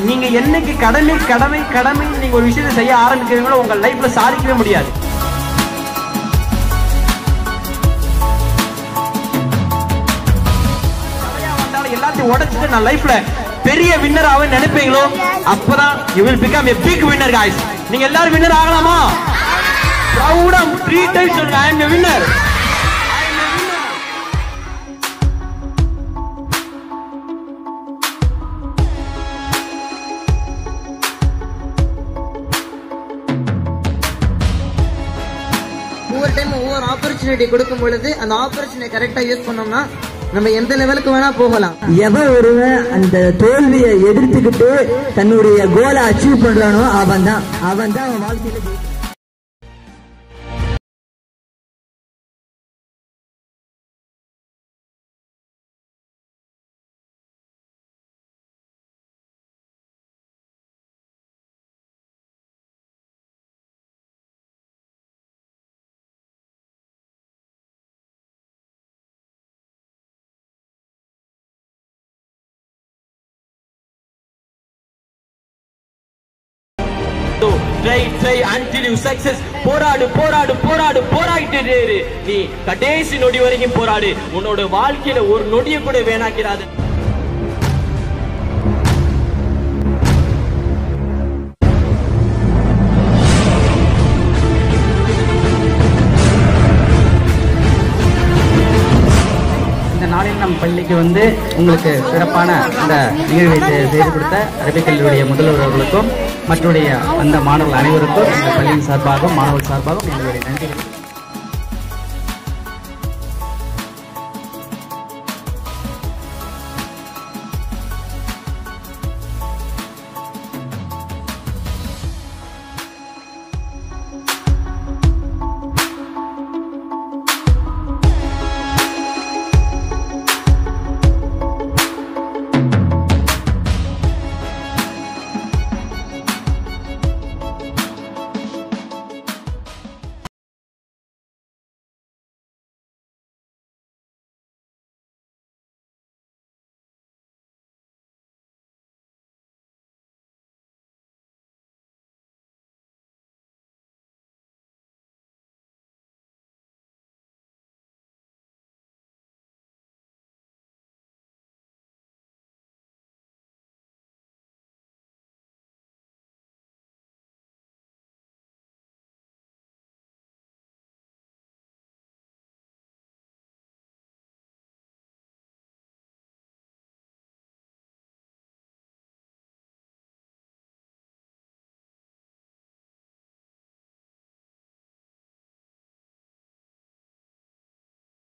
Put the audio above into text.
நீங்க என்னைக்கு கடமை கடமை கடமை நீங்க ஒரு விஷயத்தை செய்ய ஆரம்பிக்கிறீங்களோ உங்க லைஃப்ல சாதிக்கவே முடியாது கவலையா வந்தாலும் எல்லாத்தையும் உடைச்சிட்டு நான் லைஃப்ல பெரிய வின்னர் ஆக நினைப்பீங்களோ அப்பதான் you will become a big winner guys நீங்க எல்லாரும் வின்னர் ஆகலாமா ப்ரௌடா த்ரீ டைம்ஸ் சொல்லுங்க ஐ அம் எ வின்னர் ஒவ்வொரு டைம் ஒவ்வொரு ஆப்பர்ச்சுனிட்டி கொடுக்கும் பொழுது அந்த ஆப்பர்ச்சுனிட்டி கரெக்டா யூஸ் பண்ணோம்னா நம்ம எந்த லெவலுக்கு வேணா போகலாம் எவன் ஒருவன் அந்த தோல்வியை எதிர்த்துக்கிட்டு தன்னுடைய கோலை அச்சீவ் பண்றானோ அவன் தான் அவன் தான் அவன் வாழ்க்கையில ஜெயிப்பான். Try try until you success போராடு போராடு போராடு போராடிட்டே இரு நீ கடைசி நொடி வரைக்கும் போராடு உன்னோட வாழ்க்கையில ஒரு நொடியை கூட வேணாக்கிறாது இந்த நாளில் நம் பள்ளிக்கு வந்து உங்களுக்கு சிறப்பான இந்த நிகழ்வை செ- செய்து கொடுத்த அரபிக் கல்லூரிய முதல்வர் அவர்களுக்கும் மற்றுடைய அந்த மாணவர்கள் அனைவருக்கும் இந்த பள்ளியின் சார்பாகவும் மாணவர்கள் சார்பாகவும் எங்களுடைய நன்றிகள்